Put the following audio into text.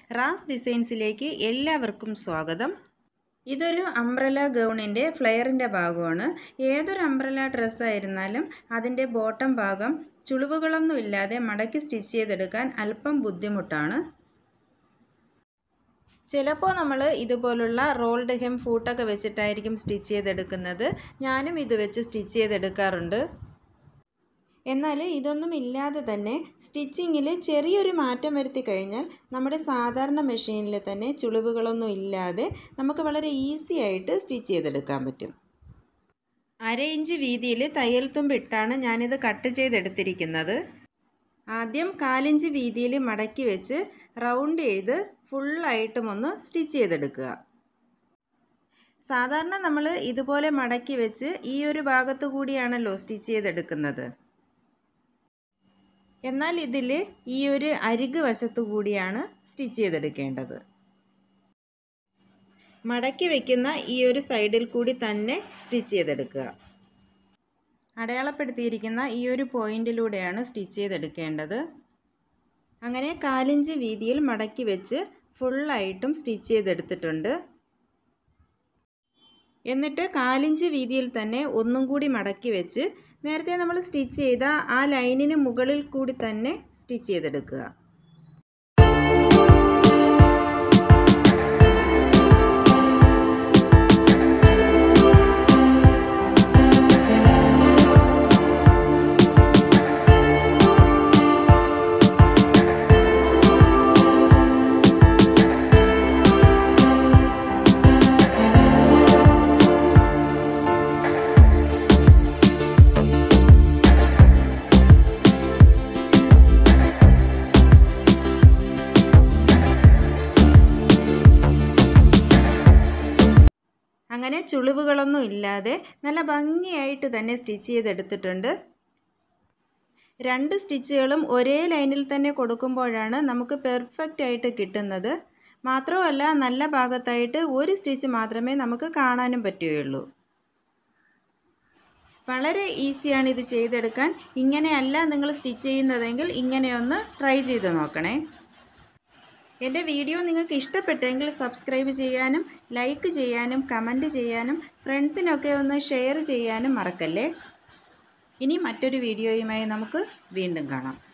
Ras ഡിസൈൻസിലേക്ക് എല്ലാവർക്കും സ്വാഗതം ഇതൊരു അംബ്രല ഗൗണിൻ്റെ ഫ്ലെയറിൻ്റെ ഭാഗമാണ് ഏതൊരു അംബ്രല ഡ്രസ്സായിരുന്നാലും അതിൻ്റെ ബോട്ടം ഭാഗം ചുളിവുകളൊന്നും ഇല്ലാതെ മടക്കി സ്റ്റിച്ച് ചെയ്തെടുക്കാൻ അല്പം ബുദ്ധിമുട്ടാണ് ചിലപ്പോൾ നമ്മൾ ഇതുപോലുള്ള റോൾഡ് ഹെം ഫൂട്ടൊക്കെ വെച്ചിട്ടായിരിക്കും സ്റ്റിച്ച് ചെയ്തെടുക്കുന്നത് ഞാനും ഇത് വെച്ച് സ്റ്റിച്ച് ചെയ്തെടുക്കാറുണ്ട് എന്നാൽ ഇതൊന്നും ഇല്ലാതെ തന്നെ സ്റ്റിച്ചിങ്ങിൽ ചെറിയൊരു മാറ്റം വരുത്തി കഴിഞ്ഞാൽ നമ്മുടെ സാധാരണ മെഷീനിൽ തന്നെ ചുളിവുകളൊന്നും ഇല്ലാതെ നമുക്ക് വളരെ ഈസി ആയിട്ട് സ്റ്റിച്ച് ചെയ്തെടുക്കാൻ പറ്റും അര ഇഞ്ച് വീതിയിൽ തയ്യൽ തുമ്പിട്ടാണ് ഞാനിത് കട്ട് ചെയ്തെടുത്തിരിക്കുന്നത് ആദ്യം കാലിഞ്ച് വീതിയിൽ മടക്കി വെച്ച് റൗണ്ട് ചെയ്ത് ഫുള്ളായിട്ടും ഒന്ന് സ്റ്റിച്ച് ചെയ്തെടുക്കുക സാധാരണ നമ്മൾ ഇതുപോലെ മടക്കി വെച്ച് ഈ ഒരു ഭാഗത്തു കൂടിയാണല്ലോ സ്റ്റിച്ച് ചെയ്തെടുക്കുന്നത് എന്നാൽ ഇതിൽ ഈ ഒരു അരിക് വശത്തു കൂടിയാണ് സ്റ്റിച്ച് ചെയ്തെടുക്കേണ്ടത് മടക്കി വയ്ക്കുന്ന ഈ ഒരു സൈഡിൽ കൂടി തന്നെ സ്റ്റിച്ച് ചെയ്തെടുക്കുക അടയാളപ്പെടുത്തിയിരിക്കുന്ന ഈ ഒരു പോയിന്റിലൂടെയാണ് സ്റ്റിച്ച് ചെയ്തെടുക്കേണ്ടത് അങ്ങനെ കാലിഞ്ച് വീതിയിൽ മടക്കി വെച്ച് ഫുള്ളായിട്ടും സ്റ്റിച്ച് ചെയ്തെടുത്തിട്ടുണ്ട് എന്നിട്ട് കാലിഞ്ച് വീതിയിൽ തന്നെ ഒന്നും കൂടി മടക്കി വെച്ച് നേരത്തെ നമ്മൾ സ്റ്റിച്ച് ചെയ്ത ആ ലൈനിന് മുകളിൽ കൂടി തന്നെ സ്റ്റിച്ച് ചെയ്തെടുക്കുക അങ്ങനെ ചുളിവുകളൊന്നും ഇല്ലാതെ നല്ല ഭംഗിയായിട്ട് തന്നെ സ്റ്റിച്ച് ചെയ്തെടുത്തിട്ടുണ്ട് രണ്ട് സ്റ്റിച്ചുകളും ഒരേ ലൈനിൽ തന്നെ കൊടുക്കുമ്പോഴാണ് നമുക്ക് പെർഫെക്റ്റ് ആയിട്ട് കിട്ടുന്നത് മാത്രമല്ല നല്ല ഭാഗത്തായിട്ട് ഒരു സ്റ്റിച്ച് മാത്രമേ നമുക്ക് കാണാനും പറ്റുകയുള്ളൂ വളരെ ഈസിയാണ് ഇത് ചെയ്തെടുക്കാൻ ഇങ്ങനെയല്ല നിങ്ങൾ സ്റ്റിച്ച് ചെയ്യുന്നതെങ്കിൽ ഇങ്ങനെയൊന്ന് ട്രൈ ചെയ്ത് നോക്കണേ എൻ്റെ വീഡിയോ നിങ്ങൾക്ക് ഇഷ്ടപ്പെട്ടെങ്കിൽ സബ്സ്ക്രൈബ് ചെയ്യാനും ലൈക്ക് ചെയ്യാനും കമൻറ്റ് ചെയ്യാനും ഫ്രണ്ട്സിനൊക്കെ ഒന്ന് ഷെയർ ചെയ്യാനും മറക്കല്ലേ ഇനി മറ്റൊരു വീഡിയോയുമായി നമുക്ക് വീണ്ടും കാണാം